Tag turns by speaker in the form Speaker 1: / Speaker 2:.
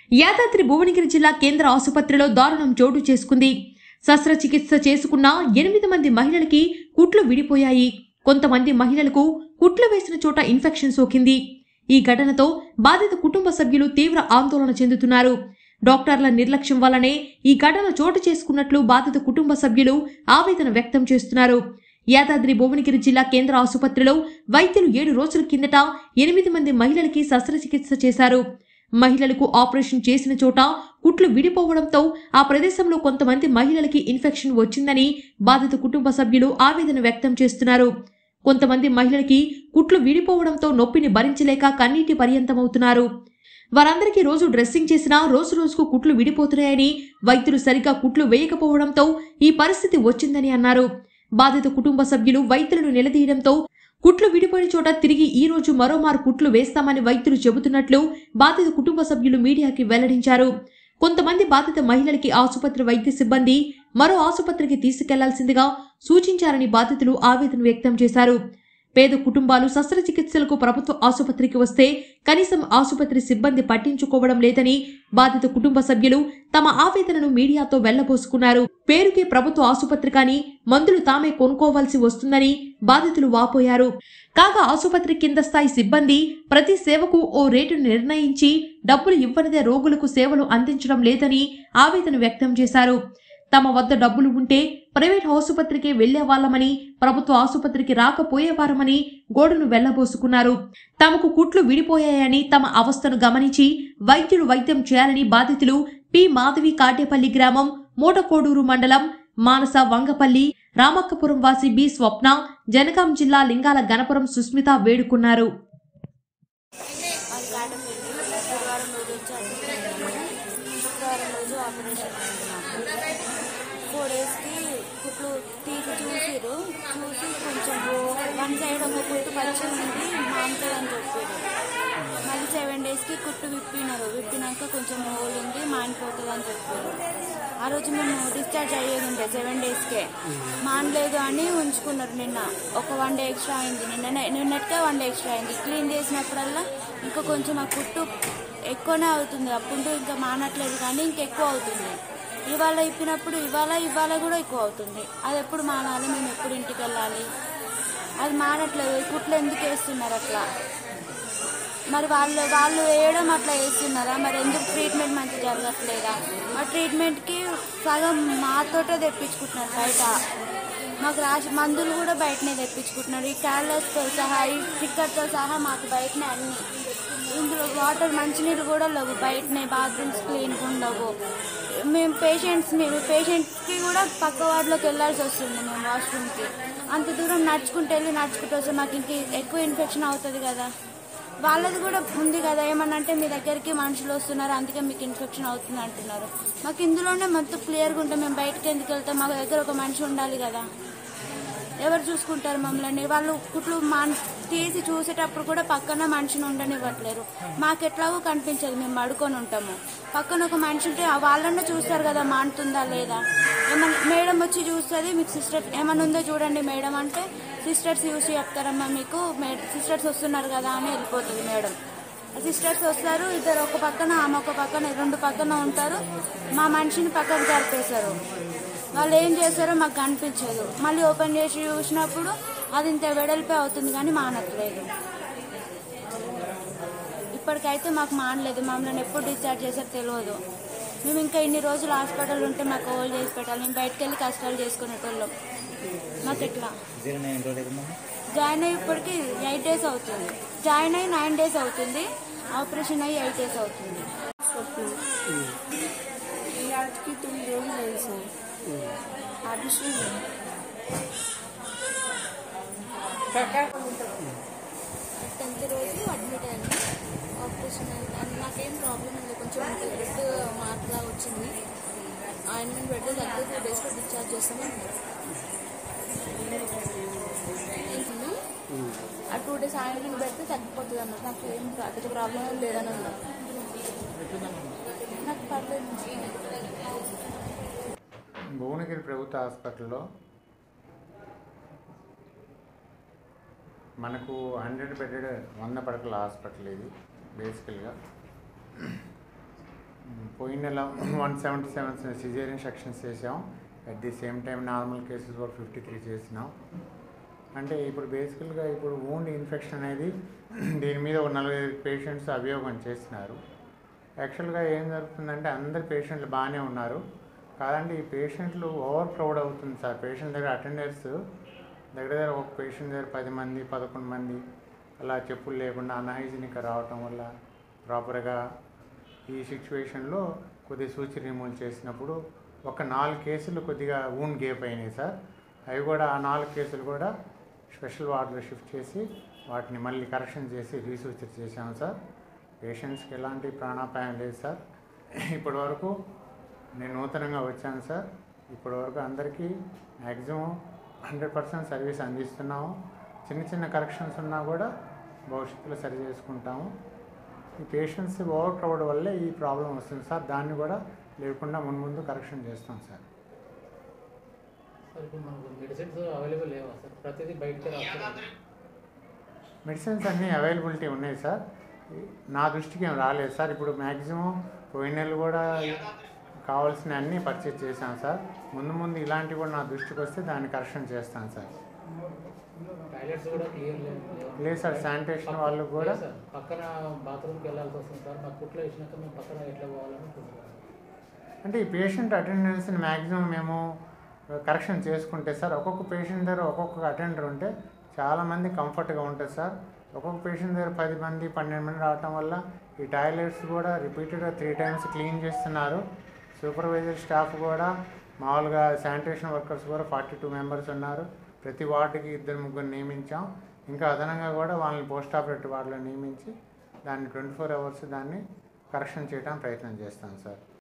Speaker 1: యాదాద్రి భువనగిరి జిల్లా కేంద్ర ఆసుపత్రిలో దారుణం చోటు చేసుకుంది శస్త్రచికిత్స చేసుకున్న ఎనిమిది మంది మహిళలకి కుట్లు విడిపోయాయి కొంతమంది మహిళలకు కుట్లు వేసిన చోట ఇన్ఫెక్షన్ సోకింది ఈ ఘటనతో బాధిత కుటుంబ సభ్యులు తీవ్ర ఆందోళన చెందుతున్నారు డాక్టర్ల నిర్లక్ష్యం వల్లనే ఈ ఘటన చోటు చేసుకున్నట్లు బాధిత కుటుంబ సభ్యులు ఆవేదన వ్యక్తం చేస్తున్నారు యాదాద్రి భువనగిరి జిల్లా కేంద్ర ఆసుపత్రిలో వైద్యులు ఏడు రోజుల కిందట ఎనిమిది మంది మహిళలకి శస్త్రచికిత్స చేశారు మహిళలకు ఆపరేషన్ చేసిన చోట కుట్లు విడిపోవడంతో ఆ ప్రదేశంలో కొంతమంది మహిళలకి ఇన్ఫెక్షన్ వచ్చిందని బాధిత కుటుంబ సభ్యులు ఆవేదన వ్యక్తం చేస్తున్నారు కొంతమంది మహిళలకి కుట్లు విడిపోవడంతో నొప్పిని భరించలేక కన్నీటి పర్యంతమవుతున్నారు వారందరికీ రోజు డ్రెస్సింగ్ చేసినా రోజు రోజుకు కుట్లు విడిపోతున్నాయని వైద్యులు సరిగ్గా కుట్లు వేయకపోవడంతో ఈ పరిస్థితి వచ్చిందని అన్నారు బాధిత కుటుంబ సభ్యులు వైద్యులను నిలదీయడంతో కుట్లు విడిపోయిన చోట తిరిగి ఈ రోజు మరోమారు కుట్లు వేస్తామని వైద్యులు చెబుతున్నట్లు బాధిత కుటుంబ సభ్యులు మీడియాకి వెల్లడించారు కొంతమంది బాధిత మహిళలకి ఆసుపత్రి వైద్య సిబ్బంది మరో ఆసుపత్రికి తీసుకెళ్లాల్సిందిగా సూచించారని బాధితులు ఆవేదన వ్యక్తం చేశారు పేద కుటుంబాలు శస్త్రచికిత్సలకు ప్రభుత్వ ఆసుపత్రికి వస్తే కనీసం ఆసుపత్రి సిబ్బంది పట్టించుకోవడం లేదని బాధిత కుటుంబ సభ్యులు తమ ఆవేదనను మీడియాతో వెళ్లబోసుకున్నారు పేరుకే ప్రభుత్వ ఆసుపత్రి కానీ మందులు తామే కొనుక్కోవాల్సి వస్తుందని బాధితులు వాపోయారు కాగా ఆసుపత్రి కింద స్థాయి సిబ్బంది ప్రతి సేవకు ఓ రేటును నిర్ణయించి డబ్బులు ఇవ్వనిదే రోగులకు సేవలు అందించడం లేదని ఆవేదన వ్యక్తం చేశారు తమ వద్ద డబ్బులు ఉంటే ప్రైవేట్ ఆసుపత్రికి వెళ్లేవాళ్లమని ప్రభుత్వ ఆసుపత్రికి రాకపోయేవారమని గోడును వెళ్లబోసుకున్నారు తమకు కుట్లు విడిపోయాయని తమ అవస్థను గమనించి వైద్యులు వైద్యం చేయాలని బాధితులు పి మాధవి కాటేపల్లి గ్రామం మూటకోడూరు మండలం మానస వంగపల్లి రామక్కపురం వాసి బి స్వప్న జనగాం జిల్లా లింగాల గణపురం సుస్మిత వేడుకున్నారు
Speaker 2: అది కాటపల్లి శుక్రవారం రోజు వచ్చి అడ్మిట్ అయినాము శుక్రవారం రోజు ఆపరేషన్ అయింది నాకు ఫోర్ డేస్కి కుట్లు తీసి చూసిరు చూసి కొంచెం వన్ సైడ్ ఒక కుట్టు పచ్చి ఉంది మాంతుంది అని చెప్పారు మళ్ళీ సెవెన్ డేస్కి కుట్టు విప్పినారు విప్పినాక కొంచెం హోల్ ఉంది మానిపోతుంది అని చెప్పారు ఆ రోజు మేము డిశ్చార్జ్ అయ్యేది ఉండే సెవెన్ డేస్కే మానలేదు అని ఉంచుకున్నారు నిన్న ఒక వన్ డే ఎక్స్ట్రా అయింది నిన్న నిన్నటికే వన్ డే ఎక్స్ట్రా అయింది క్లీన్ చేసినప్పుడల్లా ఇంకా కొంచెం ఆ కుట్టు ఎక్కువనే అవుతుంది అప్పుడు ఇంకా మానట్లేదు కానీ ఇంకెక్కువ అవుతుంది ఇవాళ ఇప్పినప్పుడు ఇవాళ ఇవాళ కూడా ఎక్కువ అవుతుంది అది ఎప్పుడు మానాలి మేము ఎప్పుడు ఇంటికి వెళ్ళాలి అది మానట్లేదు ఈ కుట్లు ఎందుకు వేస్తున్నారు అట్లా మరి వాళ్ళు వాళ్ళు వేయడం అట్లా వేస్తున్నారా మరి ఎందుకు ట్రీట్మెంట్ మంచిగా జరగట్లేదా ఆ ట్రీట్మెంట్కి సగం మాతోటే తెప్పించుకుంటున్నారు బయట మాకు రాసి మందులు కూడా బయటనే తెప్పించుకుంటున్నారు ఈ క్యాలర్స్తో సహా ఈ స్టిక్కర్తో సహా మాకు బయటనే అన్ని ఇందులో వాటర్ మంచినీళ్ళు కూడా లేవు బయటనే బాత్రూమ్స్ క్లీన్గా ఉండవు మేము పేషెంట్స్ మేము పేషెంట్స్కి కూడా పక్క వార్డులోకి వెళ్ళాల్సి వస్తుంది మేము వాష్రూమ్కి అంత దూరం నడుచుకుంటూ వెళ్ళి నడుచుకుంటూ వస్తే మాకు ఇంక ఎక్కువ ఇన్ఫెక్షన్ అవుతుంది కదా వాళ్ళది కూడా ఉంది కదా ఏమన్నా అంటే మీ దగ్గరికి మనుషులు వస్తున్నారు అందుకే మీకు ఇన్ఫెక్షన్ అవుతుంది అంటున్నారు మాకు ఇందులోనే మొత్తం క్లియర్గా ఉంటే మేము బయటకు ఎందుకు వెళ్తాం మా దగ్గర ఒక మనిషి ఉండాలి కదా ఎవరు చూసుకుంటారు మమ్మల్ని వాళ్ళు కుట్లు మాన్ తీసి చూసేటప్పుడు కూడా పక్కన మనిషిని ఉండనివ్వట్లేరు మాకు ఎట్లాగో కనిపించదు మేము పడుకొని ఉంటాము పక్కన ఒక మనిషి ఉంటే ఆ వాళ్ళన్నా చూస్తారు కదా మానుతుందా లేదా ఏమన్నా మేడం వచ్చి చూస్తుంది మీకు సిస్టర్ ఏమన్నా ఉందో చూడండి మేడం అంటే సిస్టర్స్ చూసి చెప్తారమ్మా మీకు సిస్టర్స్ వస్తున్నారు కదా అని వెళ్ళిపోతుంది మేడం సిస్టర్స్ వస్తారు ఇద్దరు ఒక పక్కన ఆమె ఒక పక్కన రెండు పక్కన ఉంటారు మా మనిషిని పక్కకు జరిపేశారు వాళ్ళు ఏం చేస్తారో మాకు కనిపించదు మళ్ళీ ఓపెన్ చేసి చూసినప్పుడు అది ఇంత వెడల్పే అవుతుంది కానీ మానట్లేదు ఇప్పటికైతే మాకు మానలేదు మమ్మల్ని ఎప్పుడు డిశ్చార్జ్ చేసారో తెలియదు మేము ఇంకా ఇన్ని రోజులు హాస్పిటల్ ఉంటే మాకు ఓల్ చేసి పెట్టాలి మేము బయటకు వెళ్ళి కష్టాలు చేసుకునేటోళ్ళం మాకు ఎట్లా జాయిన్ అయ్యి ఇప్పటికి ఎయిట్ డేస్ అవుతుంది జాయిన్ అయ్యి నైన్ డేస్ అవుతుంది ఆపరేషన్ అయ్యి ఎయిట్ డేస్ అవుతుంది
Speaker 3: ఇవాటికి తొమ్మిది రోజులు అయింది సార్ ఆపరేషన్
Speaker 2: టెన్త్ రోజు అడ్మిట్ అయ్యాను ఆపరేషన్ అయింది అండ్ నాకేం ప్రాబ్లం లేదు కొంచెం బ్లడ్ మార్పులా వచ్చింది ఆయింట్మెంట్ పెడితే దగ్గర టూ డేస్లో డిశ్చార్జ్ చేస్తామన్నారు ఏంటండి? ఆ టూ డేస్ ఆయింట్మెంట్ పెడితే తగ్గిపోతుంది అన్నారు నాకు ఏం ప్రా- పెద్ద ప్రాబ్లం ఏం లేదని అన్నారు నాకు పర్లేదు
Speaker 4: భువనగిరి ప్రభుత్వ హాస్పిటల్లో మనకు హండ్రెడ్ బెడెడ్ వంద పడకల హాస్పిటల్ ఇది బేసికల్గా పోయిన నెల one seventy seven caesarean sections చేసాం at the same time normal cases కూడా ఫిఫ్టీ త్రీ చేసినాం అంటే ఇప్పుడు బేసికల్గా ఇప్పుడు వూండ్ ఇన్ఫెక్షన్ అనేది దీని మీద ఒక నలభై ఐదు పేషెంట్స్ అభియోగం చేసినారు యాక్చువల్గా ఏం జరుగుతుందంటే అందరు పేషెంట్లు బాగానే ఉన్నారు కాదండి ఈ పేషెంట్లు ఓవర్ క్రౌడ్ అవుతుంది సార్ పేషెంట్ దగ్గర అటెండర్స్ దగ్గర దగ్గర ఒక పేషెంట్ దగ్గర పది మంది పదకొండు మంది అలా చెప్పులు లేకుండా అన్హైజీనిక్ రావటం వల్ల ప్రాపర్గా ఈ సిచ్యువేషన్లో కొద్దిగా సూచి రిమూవ్ చేసినప్పుడు ఒక నాలుగు కేసులు కొద్దిగా ఊన్ గేప్ అయినాయి సార్ అవి కూడా ఆ నాలుగు కేసులు కూడా స్పెషల్ వార్డులో షిఫ్ట్ చేసి వాటిని మళ్ళీ కరెక్షన్ చేసి రీసూచర్ చేశాము సార్ పేషెంట్స్కి ఎలాంటి ప్రాణాపాయం లేదు సార్ ఇప్పటి వరకు నేను నూతనంగా వచ్చాను సార్ ఇప్పటి వరకు అందరికీ మ్యాక్సిమం హండ్రెడ్ పర్సెంట్ సర్వీస్ అందిస్తున్నాము చిన్న చిన్న కరెక్షన్స్ ఉన్నా కూడా భవిష్యత్తులో సరి చేసుకుంటాము ఈ పేషెంట్స్ ఓవర్ క్రౌడ్ వల్లే ఈ ప్రాబ్లం వస్తుంది సార్ దాన్ని కూడా లేకుండా ముందు ముందు కరెక్షన్ చేస్తాం సార్
Speaker 5: సార్ ఇప్పుడు మనకు మెడిసిన్స్ అవైలబుల్ లేవా సార్ ప్రతిదీ బయటకే రాస్తారు
Speaker 4: మెడిసిన్స్ అన్నీ అవైలబిలిటీ ఉన్నాయి సార్ నా దృష్టికి ఏం రాలేదు సార్ ఇప్పుడు మ్యాక్సిమం పోయిన నెలలు కూడా కావాల్సిన అన్నీ పర్చేజ్ చేశాను సార్ ముందు ముందు ఇలాంటివి కూడా నా దృష్టికి వస్తే దాన్ని కరెక్షన్ చేస్తాను సార్
Speaker 5: టాయిలెట్స్ కూడా క్లియర్ లేవు
Speaker 4: లేదు సార్ శానిటేషన్ వాళ్ళు కూడా
Speaker 5: లేదు సార్ పక్కన బాత్రూమ్కి వెళ్ళాల్సి వస్తుంది సార్ మాకు కుట్లో వేసినాక మేము పక్కన ఎట్లా పోవాలనుకుంటున్నాం
Speaker 4: అంటే ఈ పేషెంట్ అటెండెన్స్ని మ్యాక్సిమం మేము కరెక్షన్ చేసుకుంటే సార్ ఒక్కొక్క పేషెంట్ దగ్గర ఒక్కొక్క అటెండర్ ఉంటే చాలామంది కంఫర్ట్గా ఉంటుంది సార్ ఒక్కొక్క పేషెంట్ దగ్గర పది మంది పన్నెండు మంది రావటం వల్ల ఈ టాయిలెట్స్ కూడా రిపీటెడ్గా త్రీ టైమ్స్ క్లీన్ చేస్తున్నారు సూపర్వైజర్ స్టాఫ్ కూడా మామూలుగా శానిటేషన్ వర్కర్స్ కూడా ఫార్టీ టూ మెంబర్స్ ఉన్నారు ప్రతి వార్డుకి ఇద్దరు ముగ్గురు నియమించాం ఇంకా అదనంగా కూడా వాళ్ళని పోస్ట్ ఆపరేటివ్ వార్డులో నియమించి దాన్ని ట్వంటీ ఫోర్ అవర్స్ దాన్ని కరెక్షన్ చేయడానికి ప్రయత్నం చేస్తాం సార్